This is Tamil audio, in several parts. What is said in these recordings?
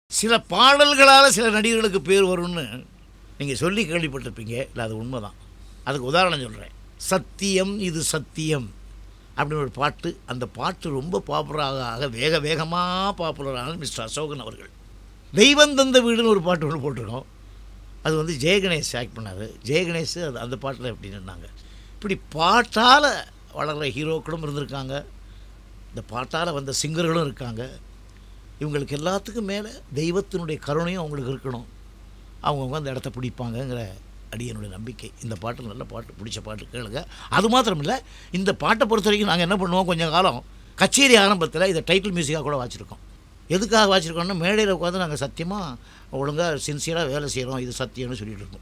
சில பாடல்களால் சில நடிகர்களுக்கு பேர் வரும்னு நீங்கள் சொல்லி கேள்விப்பட்டிருப்பீங்க இல்லை அது உண்மைதான் அதுக்கு உதாரணம் சொல்கிறேன் சத்தியம் இது சத்தியம் அப்படின்னு ஒரு பாட்டு அந்த பாட்டு ரொம்ப பாப்புலராக ஆக வேக வேகமாக பாப்புலரான மிஸ்டர் அசோகன் அவர்கள் தெய்வம் தந்த வீடுன்னு ஒரு பாட்டு ஒன்று போட்டிருக்கோம் அது வந்து ஜெயகணேஷ் ஆக்ட் பண்ணார் ஜெயகணேஷ் அது அந்த பாட்டில் எப்படி நின்னாங்க இப்படி பாட்டால் வளர்கிற ஹீரோக்களும் இருந்திருக்காங்க இந்த பாட்டால் வந்த சிங்கர்களும் இருக்காங்க இவங்களுக்கு எல்லாத்துக்கும் மேலே தெய்வத்தினுடைய கருணையும் அவங்களுக்கு இருக்கணும் அவங்கவுங்க அந்த இடத்த பிடிப்பாங்கங்கிற அடியனுடைய நம்பிக்கை இந்த பாட்டு நல்ல பாட்டு பிடிச்ச பாட்டு கேளுங்க அது மாத்திரம் இல்லை இந்த பாட்டை பொறுத்த வரைக்கும் நாங்கள் என்ன பண்ணுவோம் கொஞ்சம் காலம் கச்சேரி ஆரம்பத்தில் இதை டைட்டில் மியூசிக்காக கூட வாச்சிருக்கோம் எதுக்காக வாச்சிருக்கோம்னா மேடையில் உட்காந்து நாங்கள் சத்தியமாக ஒழுங்காக சின்சியராக வேலை செய்கிறோம் இது சத்தியம்னு சொல்லிட்டு இருக்கோம்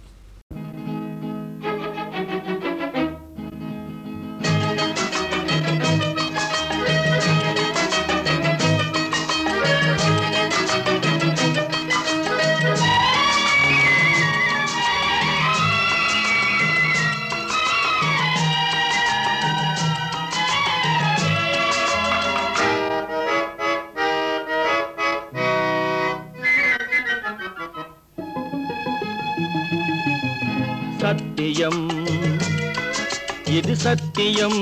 சத்தியம் இது சத்தியம்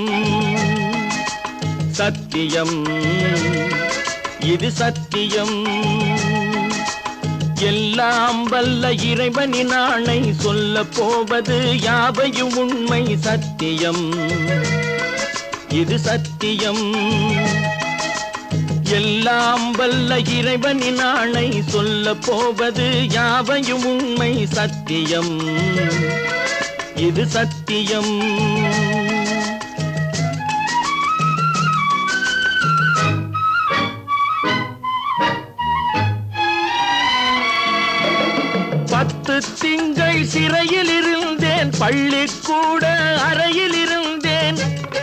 சத்தியம் இது சத்தியம் எல்லாம் வல்ல இறைவனின் ஆணை சொல்ல போவது யாவையும் உண்மை சத்தியம் இது சத்தியம் எல்லாம் வல்ல இறைவனின் ஆணை சொல்ல போவது யாவையும் உண்மை சத்தியம் இது சத்தியம் பத்து திங்கள் சிறையில் இருந்தேன் பள்ளிக்கூட அறையில் இருந்தேன்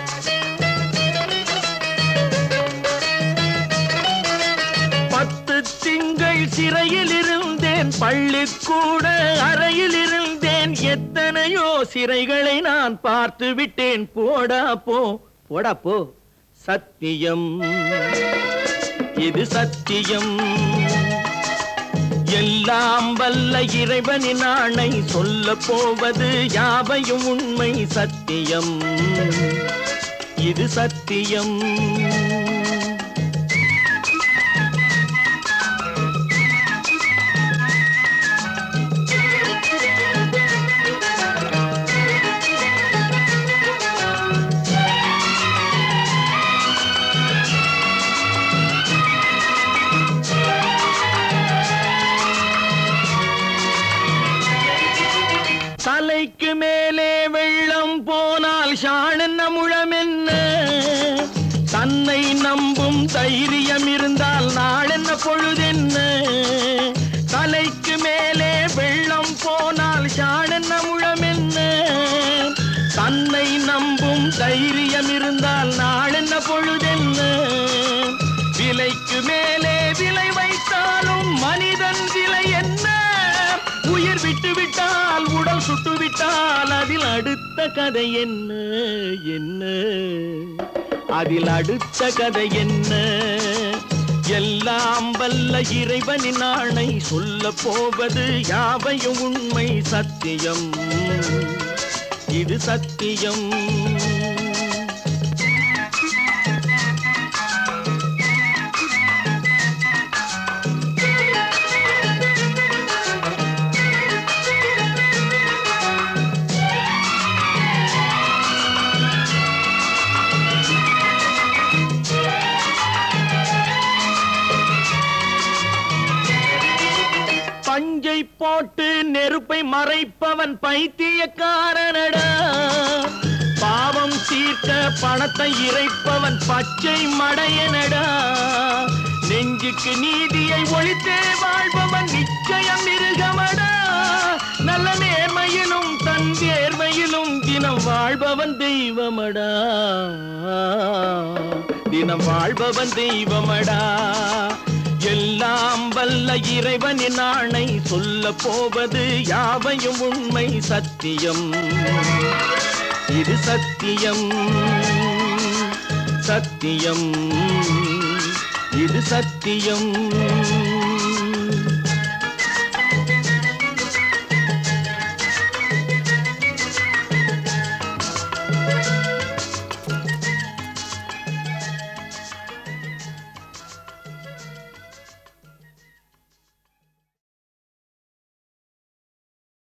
பத்து திங்கள் சிறையில் இருந்தேன் பள்ளிக்கூட அறையில் இருந்தேன் எத்தனையோ சிறைகளை நான் பார்த்து விட்டேன் போடா போ போடா போ சத்தியம் இது சத்தியம் எல்லாம் வல்ல இறைவனின் ஆணை சொல்ல போவது யாவையும் உண்மை சத்தியம் இது சத்தியம் தலைக்கு மேலே வெள்ளம் போனால் ஷாணென்ன முழமென்ன தன்னை நம்பும் தைரியம் இருந்தால் நாளென்ன பொழுதென்ன தலைக்கு மேலே வெள்ளம் போனால் ஷாணென்ன முழமென்ன தன்னை நம்பும் தைரியம் இருந்தால் நாளென்ன பொழுதென்ன விலைக்கு மேலே விலை வைத்தாலும் மனிதன் விலை என்ன உயிர் விட்டு விட்டால் உடல் சுட்டு விட்டால் அதில் அடுத்த கதை என்ன என்ன அதில் அடுத்த கதை என்ன எல்லாம் வல்ல இறைவனின் ஆணை சொல்ல போவது யாவையும் உண்மை சத்தியம் இது சத்தியம் பஞ்சை போட்டு நெருப்பை மறைப்பவன் பைத்தியக்காரனடா பாவம் தீர்க்க பணத்தை இறைப்பவன் பச்சை மடையனடா நெஞ்சுக்கு நீதியை ஒழித்தே வாழ்பவன் நிச்சயம் மிருகமடா நல்ல நேர்மையிலும் தன் தேர்மையிலும் தினம் வாழ்பவன் தெய்வமடா தினம் வாழ்பவன் தெய்வமடா எல்லாம் வல்ல இறைவனின் ஆணை சொல்ல போவது யாவையும் உண்மை சத்தியம் இது சத்தியம் சத்தியம் இது சத்தியம்